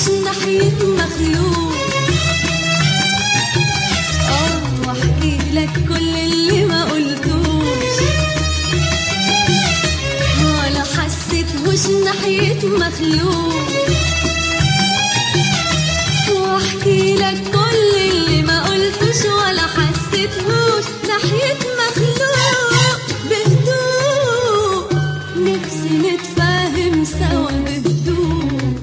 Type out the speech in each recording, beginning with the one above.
مش ناحية مخلوق اه واحكي لك كل اللي ما قلتوش ولا حسيتهوش ناحية مخلوق واحكي لك كل اللي ما قلتوش ولا حسيتهوش ناحية مخلوق بهدوء نفسي نتفاهم سوا بهدوء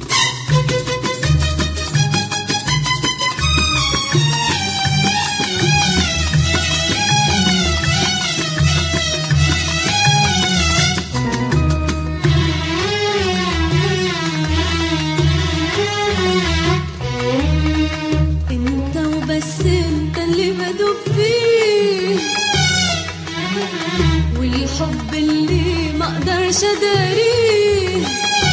انت وبس انت اللي بدوب فيه والحب اللي ما اقدرش اداريه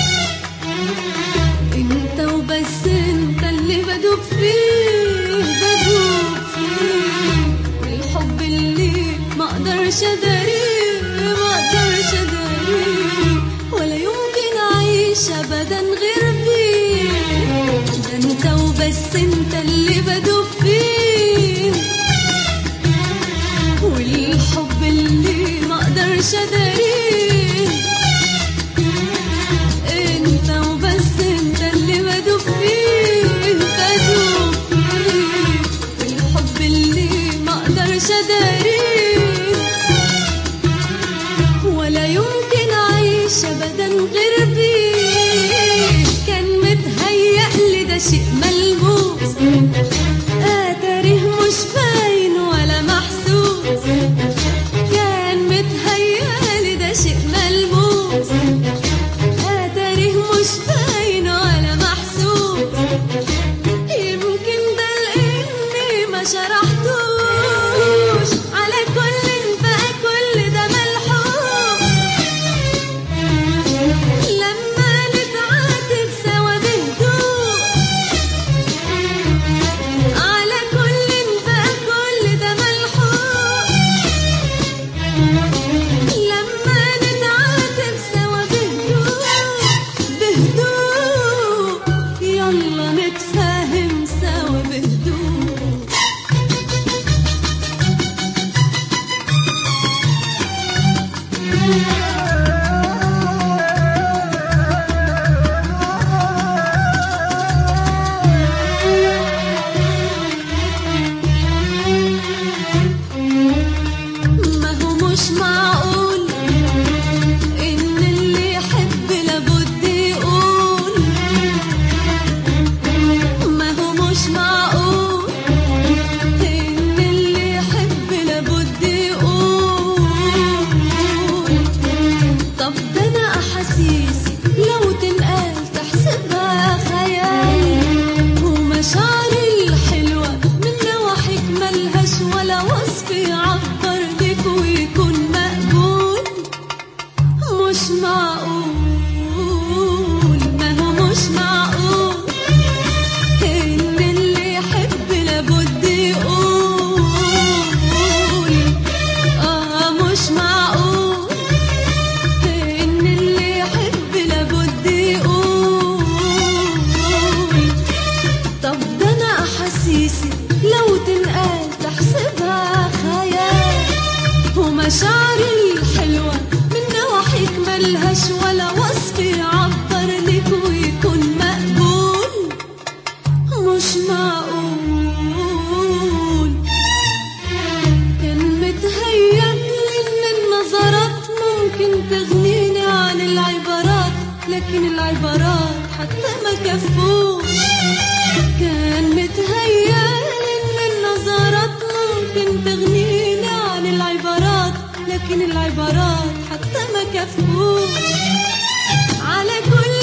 انت وبس انت اللي بدوب فيه بدوب فيه والحب اللي ما اقدرش اداريه ما اقدرش اداريه ولا يمكن اعيش ابدا غير بيه ده انت وبس انت اللي بدوب فيه والحب اللي ما اقدرش اداريه انت وبس انت اللي بدوب فيه بدوب فيه والحب اللي ما اقدرش اداريه ولا يمكن اعيش ابدا غير بيه كان متهيأ لي ده شيء ملموس اتاريه مش باين ولا محسوس كان متهيأ لي ده شيء ملموس اتاريه مش باين ولا محسوس يمكن ده لاني ما شرحتوش على كل بقى كل ده ملحوق لما نتعاتب سوا بهدوء على كل بقى كل ده ملحوق لما نتعاتب سوا بهدوء بهدوء يلا نتفاهم سوا بهدوء ما هو مش معقول إن اللي يحب لابد يقول ما هو مش معقول إن اللي يحب لابد يقول طب ده أنا أحاسيسي لو تنقال تحسبها خيال ومشاعري الحلوة من نواحيك ملهاش ولا وصف يعبر بيك ويكون مقبول مش معقول ما هو مش معقول إن اللي يحب لابد يقول آه مش معقول إن اللي يحب لابد يقول طب ده أنا أحاسيسي لو تنقال تحسبها خيال ومشاعري الحلوة من نواحيك ملهاش ولا وصف يعبر لك ويكون مقبول مش معقول كان متهيأ لي إن النظرات ممكن تغنيني عن العبارات لكن العبارات حتى ما كفوش كان متهيأ لي إن النظرات ممكن تغنيني عن العبارات لكن العبارات حتى ما كفوش على كل